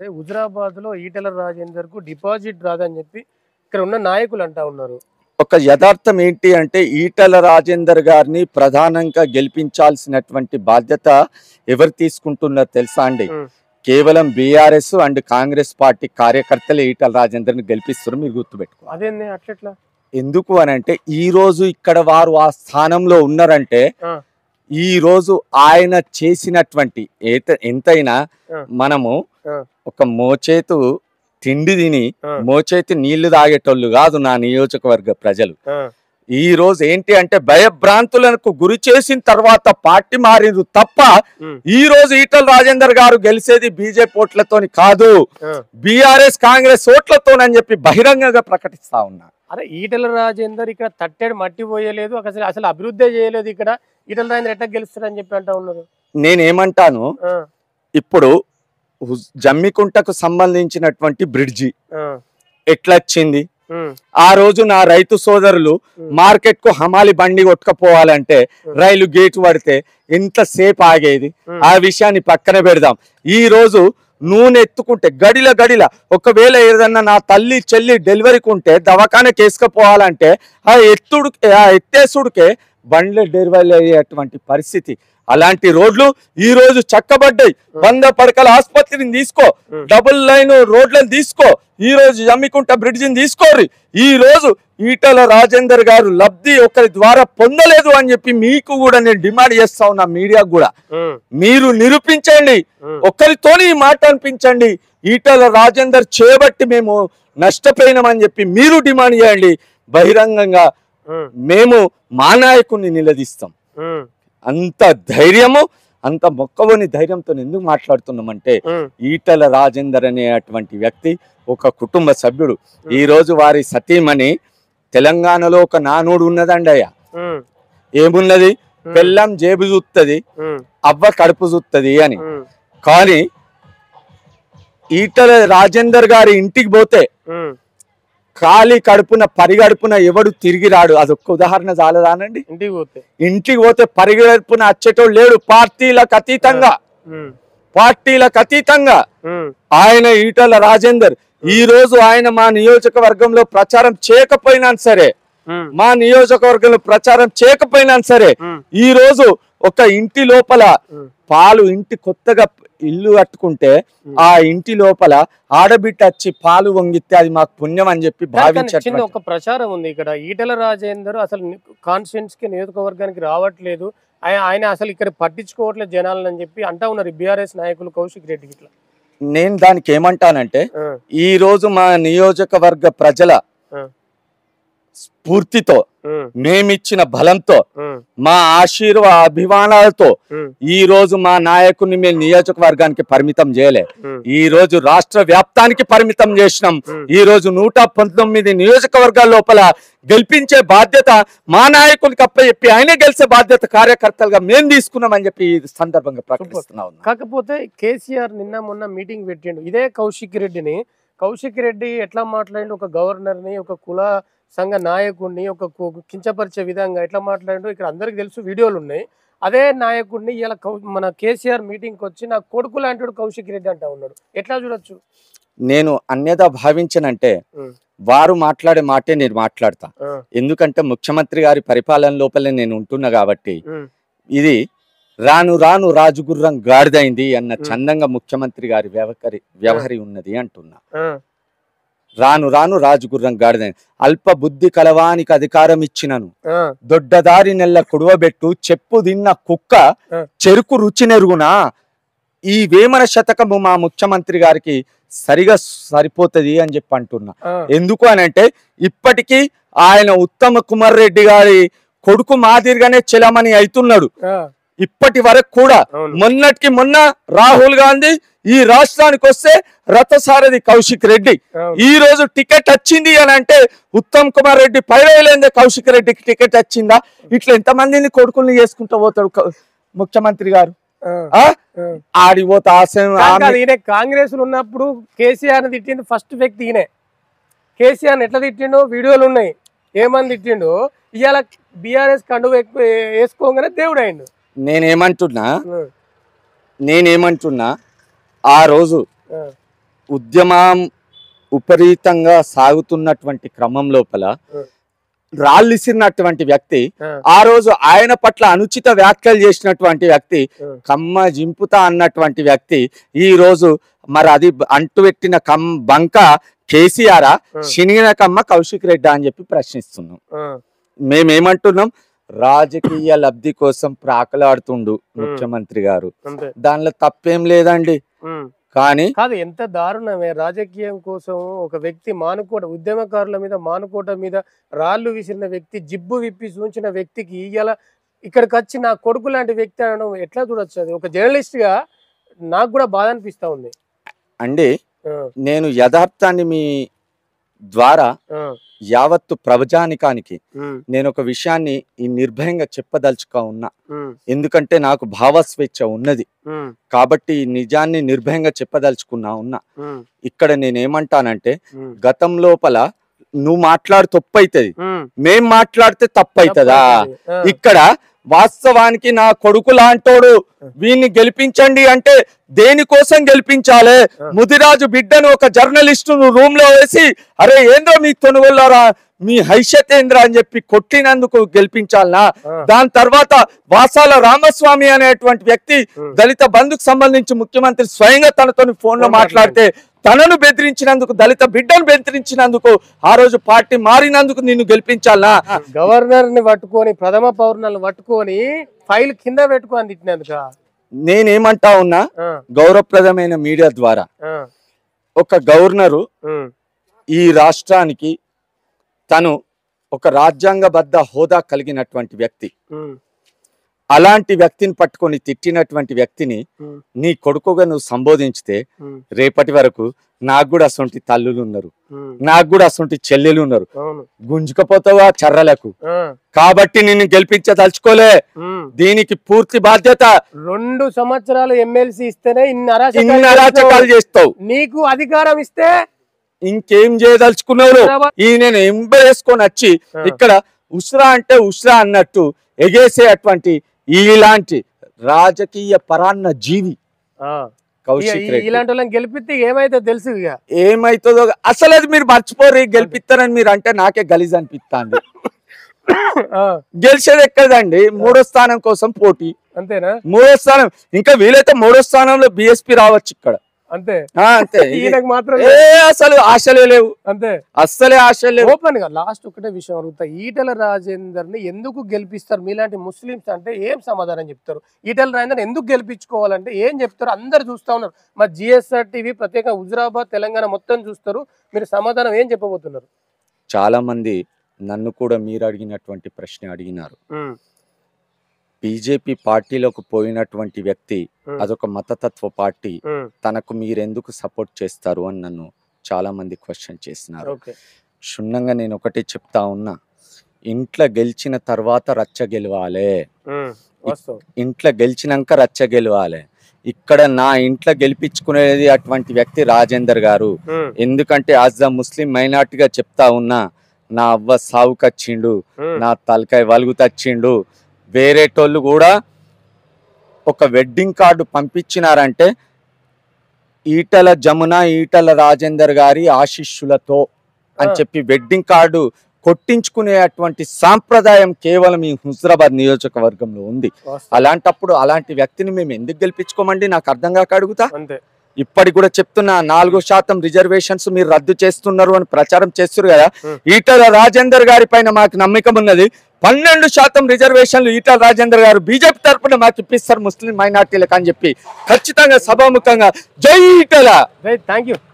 హుజరాబాద్ లో ఈటెల రాజేందర్ కు డిపాజిట్ రాదని చెప్పి ఇక్కడ ఉన్న నాయకులు అంటా ఉన్నారు ఒక యథార్థం ఏంటి అంటే ఈటల రాజేందర్ గారిని ప్రధానంగా గెలిపించాల్సినటువంటి బాధ్యత ఎవరు తీసుకుంటున్నారో తెలుసా అండి ఉమ్. కేవలం బీఆర్ఎస్ అండ్ కాంగ్రెస్ పార్టీ కార్యకర్తలే ఈటల రాజేందర్ని గెలిపిస్తారు మీరు గుర్తుపెట్టుకోవాలి అదేంది అట్లెట్లా ఎందుకు అని అంటే ఈ రోజు ఇక్కడ వారు ఆ స్థానంలో ఉన్నారంటే ఆ. ఈ రోజు ఆయన చేసినటువంటి ఏత- ఎంతైనా ఆ. మనము ఆ. ఒక మోచేతు తిండి తిని ఆ. మోచేతి నీళ్లు తాగేటోళ్ళు కాదు నా నియోజకవర్గ ప్రజలు ఆ, ఈ రోజు ఏంటి అంటే భయభ్రాంతులకు గురి చేసిన తర్వాత పార్టీ మారిండ్రు తప్ప ఉమ్, ఈ రోజు ఈటల రాజేందర్ గారు గెలిచేది బీజేపీ ఓట్లతోని కాదు ఆ. బీఆర్ఎస్ కాంగ్రెస్ ఓట్లతోనని చెప్పి బహిరంగంగా ప్రకటిస్తా ఉన్నా అరే ఈటల రాజేందర్ ఇక్కడ తట్టేడు మట్టి పోయలేదు అసలు అసలు అభివృద్ధి చేయలేదు ఇక్కడ ఈటల రాజేందర్ ఎట్లా గెలుస్తారని చెప్పి అంటా ఉన్నారు నేనేమంటాను ఆ, ఇప్పుడు హుజ్- జమ్మికుంటకు సంబంధించినటువంటి బ్రిడ్జి ఆ, ఎట్లా వచ్చింది ఉమ్, ఆ రోజు నా రైతు సోదరులు ఉమ్, మార్కెట్ కు హమాలి బండి కొట్టుకపోవాలంటే ఉమ్. రైలు గేట్ పడితే ఎంతసేపు ఆగేది ఉమ్, ఆ విషయాన్ని పక్కన పెడదాం ఈ రోజు నూనె ఎత్తుకుంటే గడిల గడిల ఒకవేళ ఏదన్నా నా తల్లి చెల్లి డెలివరీకి ఉంటే దవాఖానకి వేసుకుపోవాలంటే ఆ ఎత్తుడు ఆ ఎత్తేసుడికే బండ్లు డెలివరీ అయ్యేటువంటి పరిస్థితి అలాంటి రోడ్లు ఈ రోజు చక్కబడ్డాయి వంద పడకల ఆసుపత్రిని తీసుకో ఉమ్. డబుల్ లైన్ రోడ్లను తీసుకో ఈ రోజు జమ్మికుంట బ్రిడ్జిని తీసుకోరు ఈ రోజు ఈటల రాజేందర్ గారు లబ్ధి ఒకరి ద్వారా పొందలేదు అని చెప్పి మీకు కూడా నేను డిమాండ్ చేస్తా ఉన్నా మీడియాకు కూడా ఉమ్, మీరు నిరూపించండి ఉమ్, ఒక్కరితోని ఈ మాట అనిపించండి ఈటల రాజేందర్ చేయబట్టి మేము నష్టపోయినామని చెప్పి మీరు డిమాండ్ చేయండి బహిరంగంగా ఉమ్, మేము మా నాయకుడిని నిలదీస్తాం ఉమ్, అంత ధైర్యము అంత మొక్కవని ధైర్యంతో ఎందుకు మాట్లాడుతున్నామంటే ఉమ్, ఈటల రాజేందర్ అనేటువంటి వ్యక్తి ఒక కుటుంబ సభ్యుడు ఈ రోజు వారి సతీమణి తెలంగాణలో ఒక నానుడు ఉన్నదండి అయ్యా ఉమ్, ఏమున్నది ఉమ్, బెల్లం జేబు చూస్తుంది ఉమ్, అవ్వ కడుపు చూస్తుంది అని ఉమ్, కానీ ఈటల రాజేందర్ గారి ఇంటికి పోతే ఉమ్. ఖాళీ కడుపున పరిగడుపున ఎవడు తిరిగి రాడు అదొక్క ఉదాహరణ చాలదానండి ఇంటికి పోతే ఇంటికి పోతే పరిగడుపున వచ్చేటోడు లేడు పార్టీలకు అతీతంగా ఉమ్, పార్టీలకు అతీతంగా ఉమ్, ఆయన ఈటల రాజేందర్ ఈ రోజు ఆయన మా నియోజకవర్గంలో ప్రచారం చేయకపోయినా సరే ఉమ్, మా నియోజకవర్గంలో ప్రచారం చేయకపోయినా సరే ఉమ్, ఈ రోజు ఒక ఇంటి లోపల ఉమ్, పాలు ఇంటి కొత్తగా ఇల్లు కట్టుకుంటే ఉమ్. ఆ ఇంటి లోపల ఆడబిడ్డ వచ్చి పాలు వంగితే అది మాకు పుణ్యం అని చెప్పి కానీ చిన్న భావించట్లేదు ఒక ప్రచారం ఉంది ఇక్కడ ఈటల రాజేందర్ అసలు కాన్స్టిట్యూన్స్ కి నియోజకవర్గానికి రావట్లేదు ఆయన ఆయన అసలు ఇక్కడ పట్టించుకోవట్లేదు జనాలను అని చెప్పి అంటా ఉన్నారు బీఆర్ఎస్ నాయకులు కౌశిక్ రెడ్డి ఇట్లా నేను దానికి ఏమంటానంటే ఆ, ఈ రోజు మా నియోజకవర్గ ప్రజల ఆ. స్ఫూర్తితో ఉమ్, మేమిచ్చిన బలంతో ఉమ్, మా ఆశీర్వ అభిమానాలతో ఉమ్, ఈ రోజు మా నాయకుడిని మేము నియోజకవర్గానికి పరిమితం చేయలే ఉమ్, ఈ రోజు రాష్ట్ర వ్యాప్తానికి పరిమితం చేసినాం ఉమ్. ఈ రోజు నూట పంతొమ్మిది నియోజకవర్గాల లోపల గెలిపించే బాధ్యత మా నాయకునికి అప్పచెప్పి ఆయనే గెలిచే బాధ్యత కార్యకర్తలుగా మేము తీసుకున్నామని చెప్పి ఈ సందర్భంగా ప్రకటిస్తున్నా ఉన్నా. కాకపోతే కేసీఆర్ నిన్న మొన్న మీటింగ్ పెట్టిండు ఇదే కౌశిక్ రెడ్డిని కౌశిక్ రెడ్డి ఎట్లా మాట్లాడిండు ఒక గవర్నర్ని ఒక కుల సంఘ నాయకుడిని ఒక కు- కించపరిచే విధంగా ఎట్లా మాట్లాడిండు ఇక్కడ అందరికి తెలుసు వీడియోలు ఉన్నాయి అదే నాయకుడిని ఇలా కౌ మన కేసీఆర్ మీటింగ్కి వచ్చి నా కొడుకు లాంటి కౌశిక్ రెడ్డి అంటా ఉన్నాడు ఎట్లా చూడొచ్చు నేను అన్యదా భావించనంటే ఉమ్. వారు మాట్లాడే మాటే నేను మాట్లాడతా ఆ, ఎందుకంటే ముఖ్యమంత్రి గారి పరిపాలన లోపలే నేను ఉంటున్నా కాబట్టి ఉమ్, ఇది రాను రాను రాజుగుర్రం గాడిదైంది అన్న మ్. చందంగా ముఖ్యమంత్రి గారి వ్యవహరి వ్యవహరి ఉన్నది అంటున్నా ఆ, రాను రాను రాజుగుర్రం గాడిదైంది అల్ప బుద్ధి కలవానికి అధికారం ఇచ్చినను ఆ, దొడ్డదారి నెల్ల కుడవబెట్టు చెప్పు తిన్న కుక్క ఆ. చెరుకు రుచి నెరుగునా ఈ వేమన శతకము మా ముఖ్యమంత్రి గారికి సరిగా సరిపోతది అని చెప్పి అంటున్నా ఆ, ఎందుకు అని అంటే ఇప్పటికీ ఆయన ఉత్తమ కుమార్ రెడ్డి గారి కొడుకు మాదిరిగానే చెలమని అవుతున్నాడు ఆ, ఇప్పటి వరకు కూడా అవును మొన్నటికి మొన్న రాహుల్ గాంధీ ఈ రాష్ట్రానికి వస్తే రథసారథి కౌశిక్ రెడ్డి అవును. ఈ రోజు టికెట్ వచ్చింది అని అంటే ఉత్తమ్ కుమార్ రెడ్డి పైరేలేందే కౌశిక్ రెడ్డికి టికెట్ వచ్చిందా ఇట్లా ఎంతమందిని కొడుకుల్ని చేసుకుంటూ పోతాడు కౌ- ముఖ్యమంత్రి గారు ఆ, ఆ ఆ. ఆడిపోతే ఆశయం కాదు, ఆమె- కాదు, ఈయన కాంగ్రెస్ లో ఉన్నప్పుడు కేసీఆర్ తిట్టిండు ఫస్ట్ వ్యక్తి ఈయనే కేసీఆర్ ఎట్లా తిట్టిండు వీడియోలు ఉన్నాయి ఏమని తిట్టిండు ఇవాళ బీఆర్ఎస్ కండువ ఎక్కువ వేసుకోగానే దేవుడు అయిండు నేనేమంటున్నా నేనేమంటున్నా ఆ రోజు ఉద్యమం ఉపరీతంగా సాగుతున్నటువంటి క్రమం లోపల Hmm. రాళ్ళిసినటువంటి వ్యక్తి ఆ, ఆ రోజు ఆయన పట్ల అనుచిత వ్యాఖ్యలు చేసినటువంటి వ్యక్తి Hmm. కమ్మ జింపుతా అన్నటువంటి వ్యక్తి ఈ రోజు మరి అది అంటుపెట్టిన కమ్ బంక కేసీఆర్ Hmm. శనిగిన కమ్మ కౌశిక్ రెడ్డి అని చెప్పి ప్రశ్నిస్తున్నాం ఆ, మేమేమంటున్నాం రాజకీయ లబ్ధి కోసం ప్రాకలాడుతుండు ముఖ్యమంత్రి గారు అంతే దానిలో తప్పేం లేదండి ఉమ్. కానీ కాదు ఎంత దారుణమే రాజకీయం కోసం ఒక వ్యక్తి మానుకోట ఉద్యమకారుల మీద మానుకోట మీద రాళ్ళు విసిరిన వ్యక్తి జిబ్బు విప్పి సూంచిన వ్యక్తికి ఇయ్యాల ఇక్కడికి వచ్చి నా కొడుకు లాంటి వ్యక్తి అనడం ఎట్లా చూడొచ్చు అది ఒక జర్నలిస్ట్ గా నాకు కూడా బాధ అనిపిస్తా ఉంది అండి ఆ, నేను యథార్థాన్ని మీ ద్వారా ఆ, యావత్తు ప్రవజానికానికి ఉమ్, నేను ఒక విషయాన్ని ఈ నిర్భయంగా చెప్పదలుచుకా ఉన్నా ఉమ్, ఎందుకంటే నాకు భావస్వేచ్ఛ ఉన్నది ఉమ్, కాబట్టి ఈ నిజాన్ని నిర్భయంగా చెప్పదలుచుకున్నా ఉన్నా ఉమ్, ఇక్కడ నేనేమంటానంటే ఉమ్, గతం లోపల నువ్వు మాట్లాడు తప్పు అవుతుంది ఉమ్. మేం మాట్లాడితే తప్పు అవుతుందా ఆ, ఇక్కడ వాస్తవానికి నా కొడుకు లాంటోడు వీన్ని గెలిపించండి అంటే దేనికోసం గెలిపించాలి ఆ. ముదిరాజు బిడ్డను ఒక జర్నలిస్టు రూమ్ లో వేసి అరే ఏందో మీ తొనుగోళ్ళరా మీ హైషత్ ఏంద్ర అని చెప్పి కొట్టినందుకు గెలిపించాలనా ఆ, దాని తర్వాత వాసాల రామస్వామి అనేటువంటి వ్యక్తి ఉమ్. దళిత బంధుకు సంబంధించి ముఖ్యమంత్రి స్వయంగా తనతో ఫోన్ లో ఫోన్ మాట్లాడితే తనను బెదిరించినందుకు దళిత బిడ్డను బెదిరించినందుకు ఆ రోజు పార్టీ మారినందుకు నిన్ను గెలిపించాలనా గవర్నర్ ని పట్టుకొని ప్రథమ పౌర్ణాలను పట్టుకొని ఫైల్ కింద పెట్టుకొని తిట్టినందుక నేనేమంటా ఉన్నా ఆ, గౌరవప్రదమైన మీడియా ద్వారా ఆ, ఒక గవర్నరు ఉమ్, ఈ రాష్ట్రానికి తను ఒక రాజ్యాంగబద్ధ హోదా కలిగినటువంటి వ్యక్తి ఉమ్, అలాంటి వ్యక్తిని పట్టుకొని తిట్టినటువంటి వ్యక్తిని ఉమ్, నీ కొడుకుగా నువ్వు సంబోధించితే ఉమ్, రేపటి వరకు నాకు కూడా అసొంటి తల్లులు ఉన్నారు ఉమ్, నాకు కూడా అసొంటి చెల్లెలు ఉన్నారు అవును గుంజుకపోతావా చర్రలకు ఆ, కాబట్టి నిన్ను గెలిపించదలుచుకోలే ఉమ్. దీనికి పూర్తి బాధ్యత రెండు సంవత్సరాలు ఎమ్మెల్సీ ఇస్తేనే ఇన్ని అరాచకాలు ఇన్ని అరాచకాలు చేసినావు. చేస్తావు నీకు అధికారం ఇస్తే ఇంకేం చేయదలుచుకున్నావు హైదరాబాద్- ఈ నేను ఎంబేసుకొని వచ్చి ఆ. ఇక్కడ ఉస్రా అంటే ఉస్రా అన్నట్టు ఎగేసే అటువంటి ఇలాంటి రాజకీయ పరాన్న జీవి ఆ, ఇక కౌశిక్ ఈ- రెడ్డి ఇలాంటి వాళ్ళని గెలిపితే ఏమైతే తెలుసు ఇక ఏమైతుందో అసలు అది మీరు మర్చిపోరు గెలిపిస్తారని మీరు అంటే నాకే గలీజ్ అనిపిస్తాంది ఆ, గెలిచేది ఎక్కదండి మూడో స్థానం కోసం పోటీ అంతేనా మూడో స్థానం ఇంకా వీలైతే మూడో స్థానంలో బిఎస్పి రావచ్చు ఇక్కడ అంతే ఆ, అంతే ఇది- ఈయనకు మాత్రం ఏ అసలు ఆశలే లేవు అంతే అస్సలే ఆశలు లేవు ఓపెన్ గా లాస్ట్ ఒకటే విషయం అడుగుతా ఈటల రాజేందర్ ని ఎందుకు గెలిపిస్తారు మీలాంటి ముస్లిమ్స్ అంటే ఏం సమాధానం చెప్తారు ఈటల రాజేందర్ ఎందుకు గెలిపించుకోవాలంటే ఏం చెప్తారు అందరు చూస్తా ఉన్నారు మా జిఎస్ఆర్ టీవీ ప్రత్యేక హుజరాబాద్ తెలంగాణ మొత్తం చూస్తారు మీరు సమాధానం ఏం చెప్పబోతున్నారు చాలా మంది నన్ను కూడా మీరు అడిగినటువంటి ప్రశ్న అడిగినారు ఉమ్, బీజేపీ పార్టీలోకి పోయినటువంటి వ్యక్తి ఉమ్, అదొక మతతత్వ పార్టీ ఉమ్, తనకు మీరెందుకు సపోర్ట్ చేస్తారు అని నన్ను చాలా మంది క్వశ్చన్ చేసినారు ఓకే క్షుణ్ణంగా నేను ఒకటే చెప్తా ఉన్నా ఇంట్లో గెలిచిన తర్వాత రచ్చ గెలవాలి ఉమ్, వాస్తవం ఇంట్లో గెలిచినాక రచ్చ గెలవాలి ఇక్కడ నా ఇంట్లో గెలిపించుకునేది అటువంటి వ్యక్తి రాజేందర్ గారు ఉమ్, ఎందుకంటే యాజ్ ద ముస్లిం మైనార్టీగా చెప్తా ఉన్నా నా అవ్వ సావుకొచ్చిండు ఉమ్, నా తలకాయ వలుగు తచ్చిండు వేరేటోళ్ళు కూడా ఒక వెడ్డింగ్ కార్డు పంపించినారంటే ఈటల జమున ఈటల రాజేందర్ గారి ఆశిష్యులతో అని ఆ. చెప్పి వెడ్డింగ్ కార్డు కొట్టించుకునేటువంటి సాంప్రదాయం కేవలం ఈ హుజరాబాద్ నియోజకవర్గంలో ఉంది వాస్తవం. అలాంటప్పుడు అలాంటి వ్యక్తిని మేము ఎందుకు గెలిపించుకోమండి నాకు అర్థం కాక అడుగుతా అంతే ఇప్పటికి కూడా చెప్తున్నా నాలుగు శాతం రిజర్వేషన్స్ మీరు రద్దు చేస్తున్నారు అని ప్రచారం చేస్తున్నారు కదా Hmm. ఈటల రాజేందర్ గారి పైన మాకు నమ్మకం ఉన్నది పన్నెండు శాతం రిజర్వేషన్లు ఈటల రాజేందర్ గారు బీజేపీ తరపున మాకు ఇప్పిస్తారు ముస్లిం మైనార్టీలకు అని చెప్పి ఖచ్చితంగా సభాముఖంగా జై ఈటల రైట్ థ్యాంక్ యూ